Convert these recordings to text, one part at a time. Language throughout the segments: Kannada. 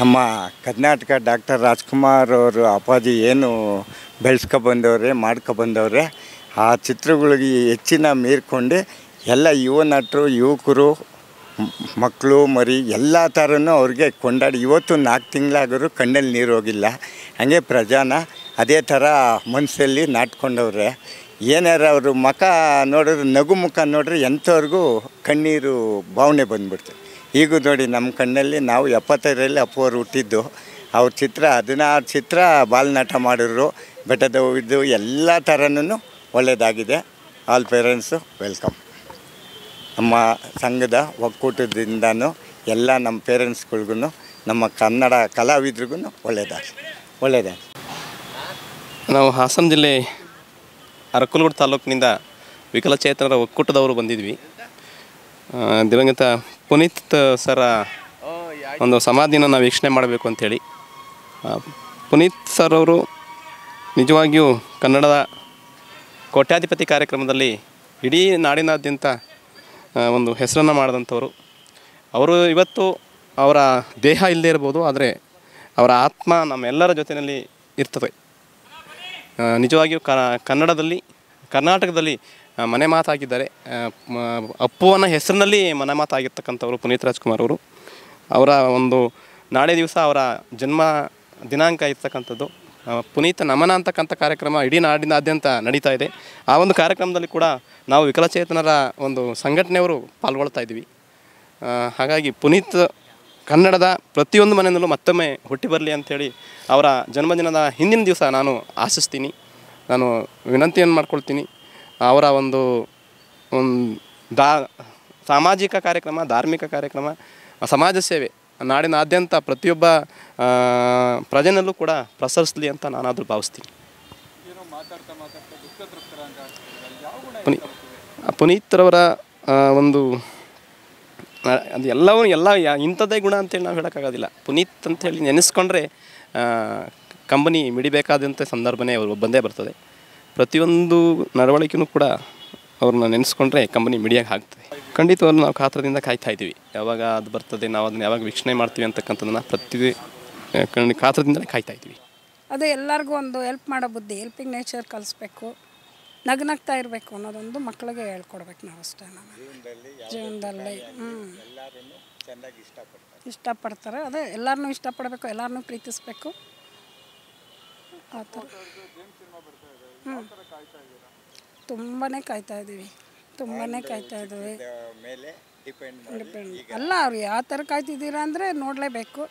ನಮ್ಮ ಕರ್ನಾಟಕ ಡಾಕ್ಟರ್ ರಾಜ್ಕುಮಾರ್ ಅವರು ಅಪ್ಪಾಜಿ ಏನು ಬೆಳೆಸ್ಕೊಬಂದವ್ರೆ ಮಾಡ್ಕೊಬಂದವ್ರೆ ಆ ಚಿತ್ರಗಳಿಗೆ ಹೆಚ್ಚಿನ ಮೀರ್ಕೊಂಡು ಎಲ್ಲ ಯುವ ನಟರು ಯುವಕರು ಮಕ್ಕಳು ಮರಿ ಎಲ್ಲ ಥರನೂ ಅವ್ರಿಗೆ ಕೊಂಡಾಡಿ ಇವತ್ತು ನಾಲ್ಕು ತಿಂಗಳಾದರೂ ಕಣ್ಣಲ್ಲಿ ನೀರು ಹೋಗಿಲ್ಲ ಹಾಗೆ ಪ್ರಜಾನ ಅದೇ ಥರ ಮನಸ್ಸಲ್ಲಿ ನಾಟ್ಕೊಂಡವ್ರೆ ಏನಾರ ಅವರು ಮುಖ ನೋಡಿದ್ರೆ ನಗು ಮುಖ ನೋಡ್ರೆ ಎಂಥವ್ರಿಗೂ ಕಣ್ಣೀರು ಭಾವನೆ ಬಂದ್ಬಿಡ್ತು ಈಗ ನೋಡಿ ನಮ್ಮ ಕಣ್ಣಲ್ಲಿ ನಾವು ಎಪ್ಪತ್ತೈದರಲ್ಲಿ ಅಪ್ಪವರು ಹುಟ್ಟಿದ್ದು ಅವ್ರ ಚಿತ್ರ ಹದಿನಾರು ಚಿತ್ರ ಬಾಲ್ನಾಟ ಮಾಡಿದ್ರು ಬೆಟ್ಟದ ಇದು ಎಲ್ಲ ಥರನೂ ಒಳ್ಳೆಯದಾಗಿದೆ ಆಲ್ ಪೇರೆಂಟ್ಸು ವೆಲ್ಕಮ್ ನಮ್ಮ ಸಂಘದ ಒಕ್ಕೂಟದಿಂದನೂ ಎಲ್ಲ ನಮ್ಮ ಪೇರೆಂಟ್ಸ್ಗಳ್ಗೂ ನಮ್ಮ ಕನ್ನಡ ಕಲಾವಿದ್ರಿಗೂ ಒಳ್ಳೆಯದಾಗಲಿ ಒಳ್ಳೆಯದಾಗಲಿ ನಾವು ಹಾಸನ ಜಿಲ್ಲೆ ಅರಕಲಗೂಡು ತಾಲೂಕಿನಿಂದ ವಿಕಲಚೇತನರ ಒಕ್ಕೂಟದವರು ಬಂದಿದ್ವಿ ಆ, ದಿವಂಗತ ಪುನೀತ್ ಸರ ಒಂದು ಸಮಾಧಿನ ನಾವು ವೀಕ್ಷಣೆ ಮಾಡಬೇಕು ಅಂಥೇಳಿ ಆ, ಪುನೀತ್ ಸರ್ ಅವರು ನಿಜವಾಗಿಯೂ ಕನ್ನಡದ ಕೋಟ್ಯಾಧಿಪತಿ ಕಾರ್ಯಕ್ರಮದಲ್ಲಿ ಇಡೀ ನಾಡಿನಾದ್ಯಂತ ಆ, ಒಂದು ಹೆಸರನ್ನು ಮಾಡಿದಂಥವರು ಅವರು ಇವತ್ತು ಅವರ ದೇಹ ಇಲ್ಲದೆ ಇರ್ಬೋದು ಆದರೆ ಅವರ ಆತ್ಮ ನಮ್ಮೆಲ್ಲರ ಜೊತೆಯಲ್ಲಿ ಇರ್ತದೆ ಆ, ನಿಜವಾಗಿಯೂ ಕ ಕನ್ನಡದಲ್ಲಿ ಕರ್ನಾಟಕದಲ್ಲಿ ಆ, ಮನೆ ಮಾತಾಗಿದ್ದಾರೆ ಆ, ಮ- ಅಪ್ಪುವನ ಹೆಸರಿನಲ್ಲಿ ಮನೆ ಮಾತಾಗಿರ್ತಕ್ಕಂಥವ್ರು ಪುನೀತ್ ರಾಜ್ಕುಮಾರ್ ಅವರು ಅವರ ಒಂದು ನಾಳೆ ದಿವಸ ಅವರ ಜನ್ಮ ದಿನಾಂಕ ಇರ್ತಕ್ಕಂಥದ್ದು ಆ, ಪುನೀತ ನಮನ ಅಂತಕ್ಕಂಥ ಕಾರ್ಯಕ್ರಮ ಇಡೀ ನಾಡಿನಾದ್ಯಂತ ನಡೀತಾ ಇದೆ ಆ ಒಂದು ಕಾರ್ಯಕ್ರಮದಲ್ಲಿ ಕೂಡ ನಾವು ವಿಕಲಚೇತನರ ಒಂದು ಸಂಘಟನೆಯವರು ಪಾಲ್ಗೊಳ್ತಾ ಇದ್ದೀವಿ ಆ, ಹಾಗಾಗಿ ಪುನೀತ್ ಕನ್ನಡದ ಪ್ರತಿಯೊಂದು ಮನೆಯಲ್ಲೂ ಮತ್ತೊಮ್ಮೆ ಹುಟ್ಟಿ ಬರಲಿ ಅಂಥೇಳಿ ಅವರ ಜನ್ಮದಿನದ ಹಿಂದಿನ ದಿವಸ ನಾನು ಆಶಿಸ್ತೀನಿ ನಾನು ವಿನಂತಿಯನ್ನು ಮಾಡ್ಕೊಳ್ತೀನಿ ಅವರ ಒಂದು ಒಂದು ದಾ ಸಾಮಾಜಿಕ ಕಾರ್ಯಕ್ರಮ ಧಾರ್ಮಿಕ ಕಾರ್ಯಕ್ರಮ ಸಮಾಜ ಸೇವೆ ನಾಡಿನಾದ್ಯಂತ ಪ್ರತಿಯೊಬ್ಬ ಆ, ಪ್ರಜೆನಲ್ಲೂ ಕೂಡ ಪ್ರಸರಿಸಲಿ ಅಂತ ನಾನಾದರೂ ಭಾವಿಸ್ತೀನಿ ಪುನಿ ಪುನೀತ್ರವರ ಆ, ಒಂದು ಆ, ಅದು ಎಲ್ಲವೂ ಎಲ್ಲ ಯಾ- ಇಂಥದ್ದೇ ಗುಣ ಅಂತೇಳಿ ನಾವು ಹೇಳೋಕ್ಕಾಗೋದಿಲ್ಲ ಪುನೀತ್ ಅಂತೇಳಿ ನೆನೆಸ್ಕೊಂಡ್ರೆ ಕಂಬನಿ ಮಿಡಿಬೇಕಾದಂಥ ಸಂದರ್ಭನೇ ಅವರು ಬಂದೇ ಬರ್ತದೆ ಪ್ರತಿಯೊಂದು ನಡವಳಿಕೆನೂ ಕೂಡ ಅವ್ರನ್ನ ನೆನೆಸ್ಕೊಂಡ್ರೆ ಕಂಬನಿ ಮಿಡಿಯೋಕೆ ಆಗ್ತದೆ ಖಂಡಿತವಾಗ್ಲೂ ನಾವು ಕಾತ್ರದಿಂದ ಕಾಯ್ತಾ ಇದ್ದೀವಿ ಯಾವಾಗ ಅದು ಬರ್ತದೆ ನಾವು ಅದನ್ನ ಯಾವಾಗ ವೀಕ್ಷಣೆ ಮಾಡ್ತೀವಿ ಅಂತಕ್ಕಂಥದ್ದನ್ನು ಪ್ರತಿ ಆ, ಖಂಡಿ- ಕಾತ್ರದಿಂದಲೇ ಕಾಯ್ತಾ ಇದ್ದೀವಿ ಅದು ಎಲ್ಲರಿಗೂ ಒಂದು ಹೆಲ್ಪ್ ಮಾಡೋ ಬುದ್ಧಿ ಹೆಲ್ಪಿಂಗ್ ನೇಚರ್ ಕಲಿಸ್ಬೇಕು ನಗ್ನಗ್ತಾ ಇರಬೇಕು ಅನ್ನೋದೊಂದು ಮಕ್ಕಳಿಗೆ ಹೇಳ್ಕೊಡ್ಬೇಕು ನಾವು ಅಷ್ಟೇ ನಾನು ಜೀವನದಲ್ಲಿ ಹ್ಞೂ ಇಷ್ಟಪಡ್ತಾರೆ ಅದೇ ಎಲ್ಲರನ್ನೂ ಇಷ್ಟಪಡಬೇಕು ಎಲ್ಲರನ್ನೂ ಪ್ರೀತಿಸ್ಬೇಕು ಆ ಥರ ಹ್ಞೂ ತುಂಬಾ ಕಾಯ್ತಾ ಇದ್ದೀವಿ ತುಂಬಾ ಕಾಯ್ತಾ ಇದ್ದೀವಿ ಮೇಲೆ ಡಿಪೆಂಡ್ ಡಿಪೆಂಡ್ ಅಲ್ಲ ಅವ್ರು ಯಾವ ಥರ ಕಾಯ್ತಿದ್ದೀರಾ ಅಂದರೆ ನೋಡಲೇಬೇಕು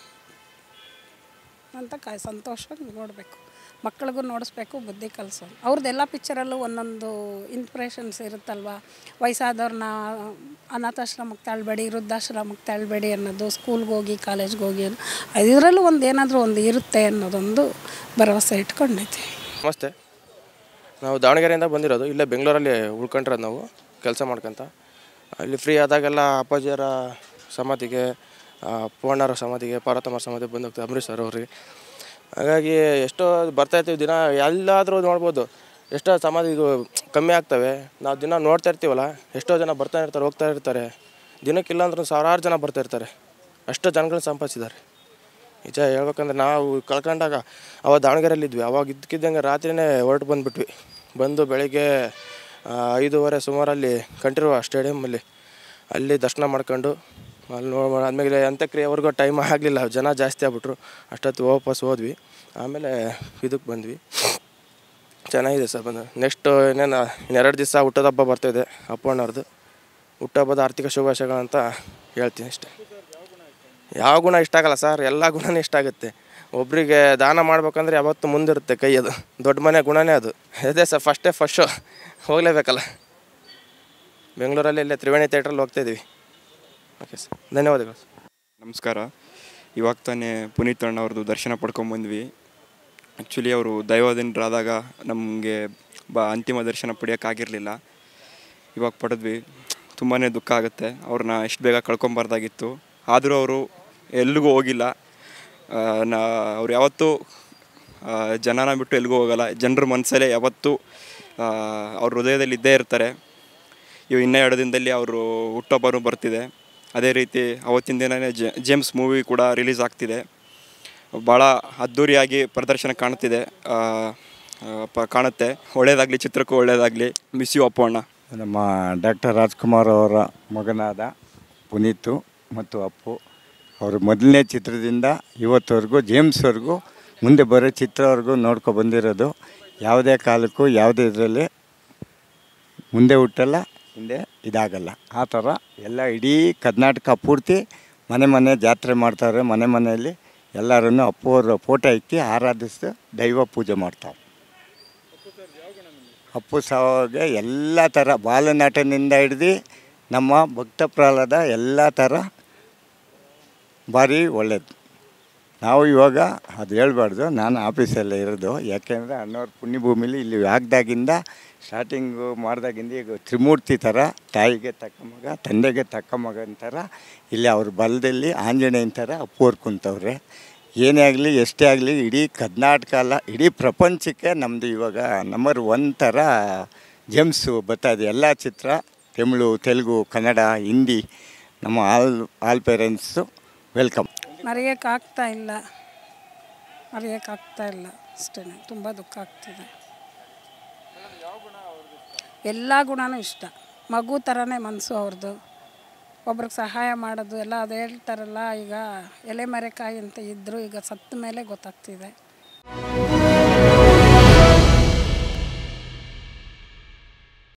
ಅಂತ ಕಾಯ್ ಸಂತೋಷವಾಗಿ ನೋಡಬೇಕು ಮಕ್ಳಿಗೂ ನೋಡಿಸ್ಬೇಕು ಬುದ್ಧಿ ಕಲಿಸೋದು ಅವ್ರದ್ದೆಲ್ಲ ಪಿಕ್ಚರಲ್ಲೂ ಒಂದೊಂದು ಇನ್ಸ್ಪಿರೇಷನ್ಸ್ ಇರುತ್ತಲ್ವ ವಯಸ್ಸಾದವ್ರನ್ನ ಅನಾಥಾಶ್ರಮಕ್ಕೆ ತಳ್ಳಬೇಡಿ ವೃದ್ಧಾಶ್ರಮಕ್ಕೆ ತಳ್ಳಬೇಡಿ ಅನ್ನೋದು ಸ್ಕೂಲ್ಗೆ ಹೋಗಿ ಕಾಲೇಜ್ಗೆ ಹೋಗಿ ಅನ್ನೋ ಇದರಲ್ಲೂ ಒಂದು ಏನಾದರೂ ಒಂದು ಇರುತ್ತೆ ಅನ್ನೋದೊಂದು ಭರವಸೆ ಇಟ್ಕೊಂಡೈತಿ ನಮಸ್ತೆ ನಾವು ದಾವಣಗೆರೆಯಿಂದ ಬಂದಿರೋದು ಇಲ್ಲೇ ಬೆಂಗಳೂರಲ್ಲಿ ಉಳ್ಕೊಂಡ್ರೆ ನಾವು ಕೆಲಸ ಮಾಡ್ಕೊಂತ ಇಲ್ಲಿ ಫ್ರೀ ಆದಾಗೆಲ್ಲ ಅಪ್ಪಾಜಿಯರ ಸಮಾಧಿಗೆ ಆ, ಪೂರ್ಣರ ಸಮಾಧಿಗೆ ಪಾರ್ವತಮ್ಮರ ಸಮಾಧಿಗೆ ಬಂದು ಹೋಗ್ತೀವಿ ಅಂಬರೀಷ್ ಸರ್ ಅವ್ರಿಗೆ ಹಾಗಾಗಿ ಎಷ್ಟೋ ಬರ್ತಾ ಇರ್ತೀವಿ ದಿನ ಎಲ್ಲಾದರೂ ನೋಡ್ಬೋದು ಎಷ್ಟೋ ಸಮಾಧಿಗೂ ಕಮ್ಮಿ ಆಗ್ತವೆ ನಾವು ದಿನ ನೋಡ್ತಾ ಇರ್ತೀವಲ್ಲ ಎಷ್ಟೋ ಜನ ಬರ್ತಾ ಇರ್ತಾರೆ ಹೋಗ್ತಾ ಇರ್ತಾರೆ ದಿನಕ್ಕಿಲ್ಲ ಅಂದ್ರೂ ಸಾವಿರಾರು ಜನ ಬರ್ತಾ ಇರ್ತಾರೆ ಅಷ್ಟು ಜನಗಳನ್ನ ಸಂಪಾದಿಸಿದ್ದಾರೆ ನಿಜ ಹೇಳ್ಬೇಕಂದ್ರೆ ನಾವು ಕಳ್ಕೊಂಡಾಗ ಅವಾಗ ದಾವಣಗೆರೆಯಲ್ಲಿದ್ವಿ ಅವಾಗ ಇದ್ದಕ್ಕಿದ್ದಂಗೆ ರಾತ್ರಿನೇ ಹೊರಟು ಬಂದುಬಿಟ್ವಿ ಬಂದು ಬೆಳಿಗ್ಗೆ ಆ, ಐದೂವರೆ ಸುಮಾರಲ್ಲಿ ಕಂಠೀರವ ಸ್ಟೇಡಿಯಮ್ಮಲ್ಲಿ ಅಲ್ಲಿ ದರ್ಶನ ಮಾಡ್ಕೊಂಡು ಅಲ್ಲಿ ನೋ ಆದಮೇಲೆ ಅಂತ್ಯಕ್ರಿಯೆವರೆಗೂ ಟೈಮ್ ಆಗಲಿಲ್ಲ ಜನ ಜಾಸ್ತಿ ಆಗ್ಬಿಟ್ರು ಅಷ್ಟೊತ್ತು ವಾಪಸ್ ಹೋದ್ವಿ ಆಮೇಲೆ ಇದಕ್ಕೆ ಬಂದ್ವಿ ಚೆನ್ನಾಗಿದೆ ಸರ್ ಬಂದು ನೆಕ್ಸ್ಟ್ ಇನ್ನೇನು ಇನ್ನೆರಡು ದಿವಸ ಹುಟ್ಟೋದಬ್ಬ ಬರ್ತಾಯಿದೆ ಅಪ್ಪಣ್ಣವ್ರದ್ದು ಹುಟ್ಟುಹಬ್ಬದ ಆರ್ಥಿಕ ಶುಭಾಶಯಗಳಂತ ಹೇಳ್ತೀನಿ ಅಷ್ಟೇ ಯಾವ ಗುಣ ಇಷ್ಟ ಆಗಲ್ಲ ಸರ್ ಎಲ್ಲ ಗುಣನೇ ಇಷ್ಟ ಆಗುತ್ತೆ ಒಬ್ಬರಿಗೆ ದಾನ ಮಾಡ್ಬೇಕಂದ್ರೆ ಯಾವತ್ತೂ ಮುಂದಿರುತ್ತೆ ಕೈ ಅದು ದೊಡ್ಡ ಮನೆ ಗುಣನೇ ಅದು ಅದೇ ಸರ್ ಫಸ್ಟೇ ಫಸ್ಟ್ ಶೋ ಹೋಗಲೇಬೇಕಲ್ಲ ಬೆಂಗಳೂರಲ್ಲಿ ಇಲ್ಲೇ ತ್ರಿವೇಣಿ ಥಿಯೇಟ್ರಲ್ಲಿ ಹೋಗ್ತಾಯಿದ್ದೀವಿ ಓಕೆ ಸರ್ ಧನ್ಯವಾದಗಳು ಸರ್ ನಮಸ್ಕಾರ ಇವಾಗ ತಾನೇ ಪುನೀತ್ ಅಣ್ಣವ್ರದ್ದು ದರ್ಶನ ಪಡ್ಕೊಂಬಂದ್ವಿ ಆ್ಯಕ್ಚುಲಿ ಅವರು ದೈವದಿಂದರಾದಾಗ ನಮಗೆ ಬ ಅಂತಿಮ ದರ್ಶನ ಪಡೆಯೋಕ್ಕಾಗಿರಲಿಲ್ಲ ಇವಾಗ ಪಡೆದ್ವಿ ತುಂಬಾ ದುಃಖ ಆಗುತ್ತೆ ಅವ್ರನ್ನ ಎಷ್ಟು ಬೇಗ ಕಳ್ಕೊಂಬಾರ್ದಾಗಿತ್ತು ಆದರೂ ಅವರು ಎಲ್ಲಿಗೂ ಹೋಗಿಲ್ಲ ಆ, ನಾ ಅವ್ರು ಯಾವತ್ತೂ ಆ, ಜನನ ಬಿಟ್ಟು ಎಲ್ಲಿಗೂ ಹೋಗಲ್ಲ ಜನರ ಮನಸ್ಸಲ್ಲೇ ಯಾವತ್ತೂ ಆ, ಅವ್ರ ಹೃದಯದಲ್ಲಿ ಇದ್ದೇ ಇರ್ತಾರೆ ಇವು ಇನ್ನೂ ಎರಡು ದಿನದಲ್ಲಿ ಅವರು ಹುಟ್ಟುಹಬ್ಬನೂ ಬರ್ತಿದೆ ಅದೇ ರೀತಿ ಅವತ್ತಿನ ದಿನವೇ ಜೇಮ್ಸ್ ಮೂವಿ ಕೂಡ ರಿಲೀಸ್ ಆಗ್ತಿದೆ ಭಾಳ ಅದ್ಧೂರಿಯಾಗಿ ಪ್ರದರ್ಶನ ಕಾಣ್ತಿದೆ ಆ, ಆ, ಪ ಕಾಣುತ್ತೆ ಒಳ್ಳೆಯದಾಗಲಿ ಚಿತ್ರಕ್ಕೂ ಒಳ್ಳೆಯದಾಗಲಿ ಮಿಸ್ ಯು ಅಪ್ಪು ಅಣ್ಣ ನಮ್ಮ ಡಾಕ್ಟರ್ ರಾಜ್ಕುಮಾರ್ ಅವರ ಮಗನಾದ ಪುನೀತು ಮತ್ತು ಅಪ್ಪು ಅವರು ಮೊದಲನೇ ಚಿತ್ರದಿಂದ ಇವತ್ತವರೆಗೂ ಜೇಮ್ಸ್ವರೆಗೂ ಮುಂದೆ ಬರೋ ಚಿತ್ರವರೆಗೂ ನೋಡ್ಕೊ ಬಂದಿರೋದು ಯಾವುದೇ ಕಾಲಕ್ಕೂ ಯಾವುದೇ ಇದರಲ್ಲಿ ಮುಂದೆ ಹುಟ್ಟಲ್ಲ ಹಿಂದೆ ಇದಾಗಲ್ಲ ಆ ಥರ ಎಲ್ಲ ಇಡೀ ಕರ್ನಾಟಕ ಪೂರ್ತಿ ಮನೆ ಮನೆ ಜಾತ್ರೆ ಮಾಡ್ತಾರೆ ಮನೆ ಮನೆಯಲ್ಲಿ ಎಲ್ಲರನ್ನು ಅಪ್ಪು ಅವರ ಫೋಟೋ ಇಕ್ಕಿ ಆರಾಧಿಸಿ ದೈವ ಪೂಜೆ ಮಾಡ್ತಾರೆ ಅಪ್ಪು ಸಾವಾಗ ಎಲ್ಲ ಥರ ಬಾಲನಟನಿಂದ ಹಿಡ್ದು ನಮ್ಮ ಭಕ್ತ ಪ್ರಹ್ಲಾದ ಎಲ್ಲ ಥರ ಭಾರಿ ಒಳ್ಳೇದು ನಾವು ಇವಾಗ ಅದು ಹೇಳ್ಬಾರ್ದು ನಾನು ಆಫೀಸಲ್ಲೇ ಇರೋದು ಯಾಕೆಂದರೆ ಅಣ್ಣವ್ರ ಪುಣ್ಯಭೂಮಿಲಿ ಇಲ್ಲಿ ಆಗ್ದಾಗಿಂದ ಸ್ಟಾರ್ಟಿಂಗು ಮಾಡ್ದಾಗಿಂದ ಈಗ ತ್ರಿಮೂರ್ತಿ ಥರ ತಾಯಿಗೆ ತಕ್ಕ ಮಗ ತಂದೆಗೆ ತಕ್ಕ ಮಗನ ಥರ ಇಲ್ಲಿ ಅವ್ರ ಬಲದಲ್ಲಿ ಆಂಜನೇಯನ ಥರ ಅಪ್ಪೋರ್ ಕುಂತವ್ರೆ ಏನೇ ಆಗಲಿ ಎಷ್ಟೇ ಆಗಲಿ ಇಡೀ ಕರ್ನಾಟಕ ಅಲ್ಲ ಇಡೀ ಪ್ರಪಂಚಕ್ಕೆ ನಮ್ಮದು ಇವಾಗ ನಂಬರ್ ಒನ್ ಥರ ಜೆಮ್ಸು ಬರ್ತಾ ಇದೆ ಎಲ್ಲ ಚಿತ್ರ ತಮಿಳು ತೆಲುಗು ಕನ್ನಡ ಹಿಂದಿ ನಮ್ಮ ಆಲ್ ಆಲ್ ಪೇರೆಂಟ್ಸು ವೆಲ್ಕಮ್ ಮರೆಯೋಕ್ಕಾಗ್ತಾ ಇಲ್ಲ ಮರೆಯೋಕ್ಕಾಗ್ತಾ ಇಲ್ಲ ಅಷ್ಟೇ ತುಂಬ ದುಃಖ ಆಗ್ತಿದೆ ಎಲ್ಲ ಗುಣನೂ ಇಷ್ಟ ಮಗು ಥರನೇ ಮನಸ್ಸು ಅವ್ರದ್ದು ಒಬ್ರಿಗೆ ಸಹಾಯ ಮಾಡೋದು ಎಲ್ಲ ಅದು ಹೇಳ್ತಾರಲ್ಲ ಈಗ ಎಲೆ ಮರೆಕಾಯಿ ಅಂತ ಇದ್ದರು ಈಗ ಸತ್ತ ಮೇಲೆ ಗೊತ್ತಾಗ್ತಿದೆ